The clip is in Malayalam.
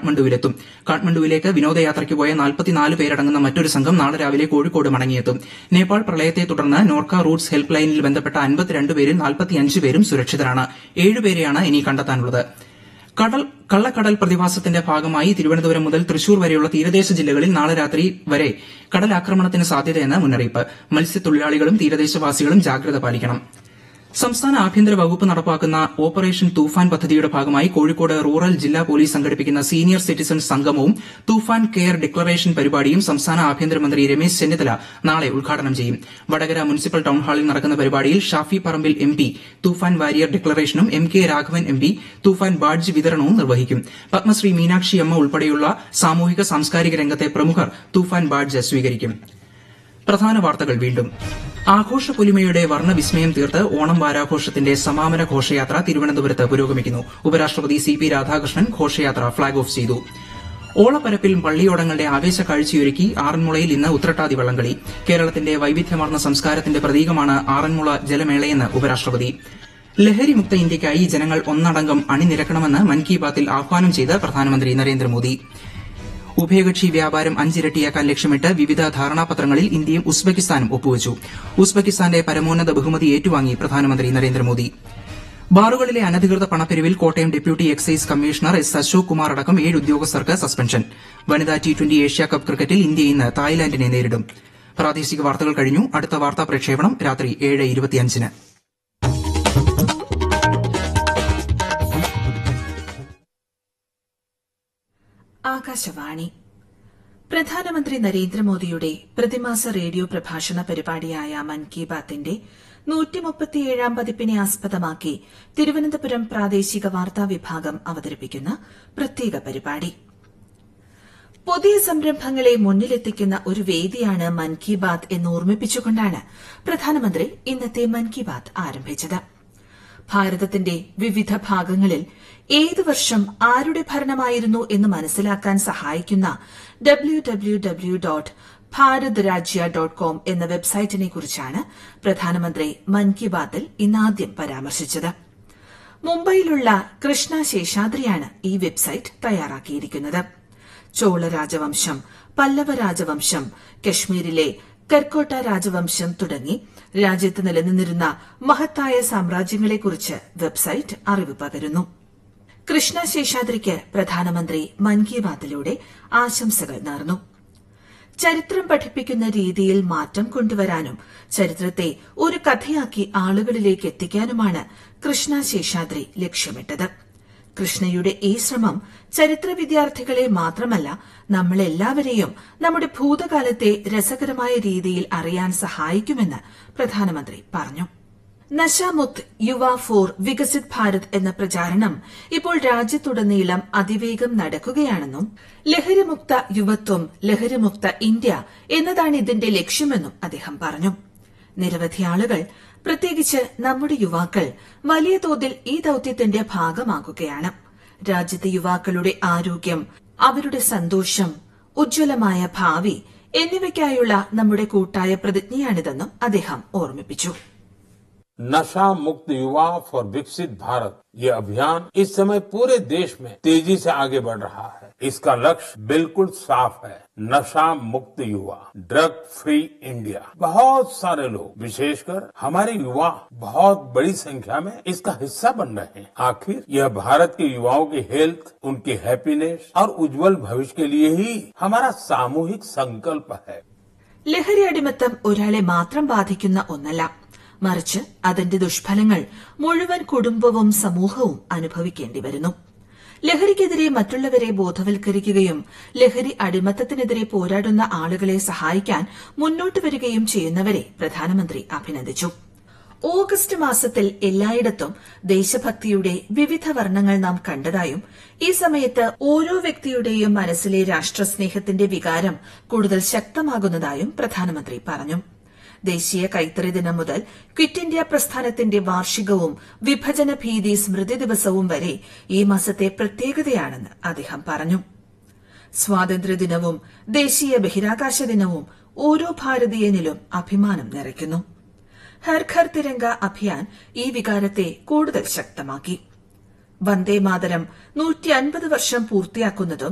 കാഠ്മണ്ഡുവിലെത്തും കാഠ്മണ്ഡുവിലേക്ക് വിനോദയാത്രയ്ക്ക് പോയ നാൽപ്പത്തിനാല് പേരടങ്ങുന്ന മറ്റൊരു സംഘം നാളെ രാവിലെ കോഴിക്കോട് മടങ്ങിയെത്തും നേപ്പാൾ പ്രളയത്തെ തുടർന്ന് നോർക്ക റൂട്ട്സ് ഹെൽപ്പ് ലൈനിൽ ബന്ധപ്പെട്ട അൻപത്തിരണ്ട് പേരിൽ നാൽപ്പത്തിയഞ്ച് പേരും സുരക്ഷിതരാണ് ഏഴുപേരെയാണ് ഇനി കണ്ടെത്താനുള്ളത് കടൽ കള്ളക്കടൽ പ്രതിഭാസത്തിന്റെ ഭാഗമായി തിരുവനന്തപുരം മുതൽ തൃശൂർ വരെയുള്ള തീരദേശ ജില്ലകളിൽ നാളെ രാത്രി വരെ കടലാക്രമണത്തിന് സാധ്യതയെന്ന് മുന്നറിയിപ്പ് മത്സ്യത്തൊഴിലാളികളും തീരദേശവാസികളും ജാഗ്രത പാലിക്കണം സംസ്ഥാന ആഭ്യന്തര വകുപ്പ് നടപ്പാക്കുന്ന ഓപ്പറേഷൻ തൂഫാൻ പദ്ധതിയുടെ ഭാഗമായി കോഴിക്കോട് റൂറൽ ജില്ലാ പോലീസ് സംഘടിപ്പിക്കുന്ന സീനിയർ സിറ്റിസൺ സംഗമവും തൂഫാൻ കെയർ ഡിക്ലറേഷൻ പരിപാടിയും സംസ്ഥാന ആഭ്യന്തരമന്ത്രി രമേശ് ചെന്നിത്തല നാളെ ഉദ്ഘാടനം ചെയ്യും വടകര മുനിസിപ്പൽ ടൌൺ ഹാളിൽ നടക്കുന്ന പരിപാടിയിൽ Shafi Parambil M P Toofan warrior ഡിക്ലറേഷനും M K Raghavan M P Toofan badge വിതരണവും നിർവഹിക്കും പത്മശ്രീ മീനാക്ഷി അമ്മ ഉൾപ്പെടെയുള്ള സാമൂഹിക സാംസ്കാരിക രംഗത്തെ പ്രമുഖർ തൂഫാൻ ബാഡ്ജ് സ്വീകരിക്കും പ്രധാന വാർത്തകൾ വീണ്ടും ആഘോഷ പൊലിമയുടെ വർണ്ണവിസ്മയം തീർത്ത് ഓണം വാരാഘോഷത്തിന്റെ സമാപന ഘോഷയാത്ര തിരുവനന്തപുരത്ത് പുരോഗമിക്കുന്നു ഉപരാഷ്ട്രപതി സി പി രാധാകൃഷ്ണൻ ഘോഷയാത്ര ഫ്ളാഗ് ഓഫ് ചെയ്തു ഓളപ്പരപ്പിൽ പള്ളിയോടങ്ങളുടെ ആവേശ കാഴ്ചയൊരുക്കി ആറന്മുളയിൽ ഇന്ന് ഉത്രട്ടാതി വള്ളംകളി കേരളത്തിന്റെ വൈവിധ്യമാർന്ന സംസ്കാരത്തിന്റെ പ്രതീകമാണ് ആറന്മുള ജലമേളയെന്ന് ഉപരാഷ്ട്രപതി ലഹരിമുക്ത ഇന്ത്യയ്ക്കായി ജനങ്ങൾ ഒന്നടങ്കം അണിനിരക്കണമെന്ന് മൻ കി ബാത്തിൽ ആഹ്വാനം ചെയ്ത് പ്രധാനമന്ത്രി നരേന്ദ്രമോദി ഉഭയകക്ഷി വ്യാപാരം അഞ്ചിരട്ടിയാക്കാൻ ലക്ഷ്യമിട്ട് വിവിധ ധാരണാപത്രങ്ങളിൽ ഇന്ത്യയും ഉസ്ബെക്കിസ്ഥാനും ഒപ്പുവച്ചു ഉസ്ബെക്കിസ്ഥാന്റെ പരമോന്നത ബഹുമതി ഏറ്റുവാങ്ങി പ്രധാനമന്ത്രി നരേന്ദ്രമോദി ബാറുകളിലെ അനധികൃത പണപ്പിരിവിൽ Kottayam deputy excise commissioner S Ashok Kumar അടക്കം ഏഴ് ഉദ്യോഗസ്ഥർക്ക് സസ്പെൻഷൻ വനിതാ ടി ട്വന്റി ഏഷ്യാകപ്പ് ക്രിക്കറ്റിൽ ഇന്ത്യ ഇന്ന് തായ്ലാന്റിനെ നേരിടും പ്രാദേശിക വാർത്തകൾ കഴിഞ്ഞു അടുത്ത വാർത്താ പ്രക്ഷേപണം രാത്രി ഏഴ് ഇരുപത്തിയഞ്ചിന് ആകാശവാണി പ്രധാനമന്ത്രി നരേന്ദ്രമോദിയുടെ പ്രതിമാസ റേഡിയോ പ്രഭാഷണ പരിപാടിയായ മൻ കി ബാത്തിന്റെ നൂറ്റിമുപ്പത്തിയേഴാം പതിപ്പിനെ ആസ്പദമാക്കി തിരുവനന്തപുരം പ്രാദേശിക വാർത്താ വിഭാഗം അവതരിപ്പിക്കുന്ന പ്രത്യേക പരിപാടി പുതിയ സംരംഭങ്ങളെ മുന്നിലെത്തിക്കുന്ന ഒരു വേദിയാണ് മൻ കി ബാത് എന്ന് ഓർമ്മിപ്പിച്ചുകൊണ്ടാണ് പ്രധാനമന്ത്രി ഇന്നത്തെ മൻ കി ബാത് ആരംഭിച്ചത് ഭാരതത്തിന്റെ വിവിധ ഭാഗങ്ങളിൽ ഏത് വർഷം ആരുടെ ഭരണമായിരുന്നു എന്ന് മനസ്സിലാക്കാൻ സഹായിക്കുന്ന W W W dot Bharat രാജ്യ ഡോട്ട് കോം എന്ന വെബ്സൈറ്റിനെ കുറിച്ചാണ് പ്രധാനമന്ത്രി മൻ കി ബാത്തിൽ ഇന്നാദ്യം പരാമർശിച്ചത് മുംബൈയിലുള്ള കൃഷ്ണ ശേഷാദ്രിയാണ് ഈ വെബ്സൈറ്റ് തയ്യാറാക്കിയിരിക്കുന്നത് ചോള രാജവംശം പല്ലവ രാജവംശം കശ്മീരിലെ കർക്കോട്ട രാജവംശം തുടങ്ങി രാജ്യത്ത് നിലനിന്നിരുന്ന മഹത്തായ സാമ്രാജ്യങ്ങളെക്കുറിച്ച് വെബ്സൈറ്റ് അറിവ് പകരുന്നു കൃഷ്ണ ശേഷാദ്രിക്ക് പ്രധാനമന്ത്രി മൻ കി ബാത്തിലൂടെ ആശംസകൾ നേർന്നു ചരിത്രം പഠിപ്പിക്കുന്ന രീതിയിൽ മാറ്റം കൊണ്ടുവരാനും ചരിത്രത്തെ ഒരു കഥയാക്കി ആളുകളിലേക്ക് എത്തിക്കാനുമാണ് കൃഷ്ണ ശേഷാദ്രി ലക്ഷ്യമിട്ടത് കൃഷ്ണയുടെ ഈ ശ്രമം ചരിത്ര വിദ്യാർത്ഥികളെ മാത്രമല്ല നമ്മളെല്ലാവരെയും നമ്മുടെ ഭൂതകാലത്തെ രസകരമായ രീതിയിൽ അറിയാൻ സഹായിക്കുമെന്ന് പ്രധാനമന്ത്രി പറഞ്ഞു നശാമുക്ത് യുവ ഫോർ വികസിത് ഭാരത് എന്ന പ്രചാരണം ഇപ്പോൾ രാജ്യത്തുടനീളം അതിവേഗം നടക്കുകയാണെന്നും ലഹരിമുക്ത യുവത്വം ലഹരിമുക്ത ഇന്ത്യ എന്നതാണ് ഇതിന്റെ ലക്ഷ്യമെന്നും അദ്ദേഹം പറഞ്ഞു നിരവധി ആളുകൾ പ്രത്യേകിച്ച് നമ്മുടെ യുവാക്കൾ വലിയ തോതിൽ ഈ ദൌത്യത്തിന്റെ ഭാഗമാകുകയാണ് രാജ്യത്തെ യുവാക്കളുടെ ആരോഗ്യം അവരുടെ സന്തോഷം ഉജ്ജ്വലമായ ഭാവി എന്നിവയ്ക്കായുള്ള നമ്മുടെ കൂട്ടായ പ്രതിജ്ഞയാണിതെന്നും അദ്ദേഹം ഓർമ്മിപ്പിച്ചു नशा मुक्त युवा फॉर विकसित भारत ये अभियान इस समय पूरे देश में तेजी से आगे बढ़ रहा है इसका लक्ष्य बिल्कुल साफ है नशा मुक्त युवा ड्रग फ्री इंडिया बहुत सारे लोग विशेषकर हमारे युवा बहुत बड़ी संख्या में इसका हिस्सा बन रहे हैं आखिर यह भारत के युवाओं की हेल्थ उनकी हैप्पीनेस और उज्जवल भविष्य के लिए ही हमारा सामूहिक संकल्प है ലഹരി അടിമത്തം ഒരാളെ മാത്രം ബാധിക്കുന്ന ഒന്നല്ല മറിച്ച് അതിന്റെ ദുഷ്ഫലങ്ങൾ മുഴുവൻ കുടുംബവും സമൂഹവും അനുഭവിക്കേണ്ടി വരുന്നു ലഹരിക്കെതിരെ മറ്റുള്ളവരെ ബോധവൽക്കരിക്കുകയും ലഹരി അടിമത്തത്തിനെതിരെ പോരാടുന്ന ആളുകളെ സഹായിക്കാൻ മുന്നോട്ട് വരികയും ചെയ്യുന്നവരെ പ്രധാനമന്ത്രി അഭിനന്ദിച്ചു ഓഗസ്റ്റ് മാസത്തിൽ എല്ലായിടത്തും ദേശഭക്തിയുടെ വിവിധ വർണ്ണങ്ങൾ നാം കണ്ടതായും ഈ സമയത്ത് ഓരോ വ്യക്തിയുടെയും മനസ്സിലെ രാഷ്ട്രസ്നേഹത്തിന്റെ വികാരം കൂടുതൽ ശക്തമാകുന്നതായും പ്രധാനമന്ത്രി പറഞ്ഞു ദേശീയ കൈത്തറി ദിനം മുതൽ ക്വിറ്റ് ഇന്ത്യ പ്രസ്ഥാനത്തിന്റെ വാർഷികവും വിഭജന ഭീതി സ്മൃതി ദിവസവും വരെ ഈ മാസത്തെ പ്രത്യേകതയാണെന്ന് അദ്ദേഹം പറഞ്ഞു സ്വാതന്ത്ര്യദിനവും ദേശീയ ബഹിരാകാശ ദിനവും ഓരോ ഭാരതീയനിലും അഭിമാനം നിറയ്ക്കുന്നു ഹർ ഘർ തിരങ്ക അഭിയാൻ ഈ വികാരത്തെ കൂടുതൽ ശക്തമാക്കി വന്ദേ മാതരം നൂറ്റി അൻപത് വർഷം പൂർത്തിയാക്കുന്നതും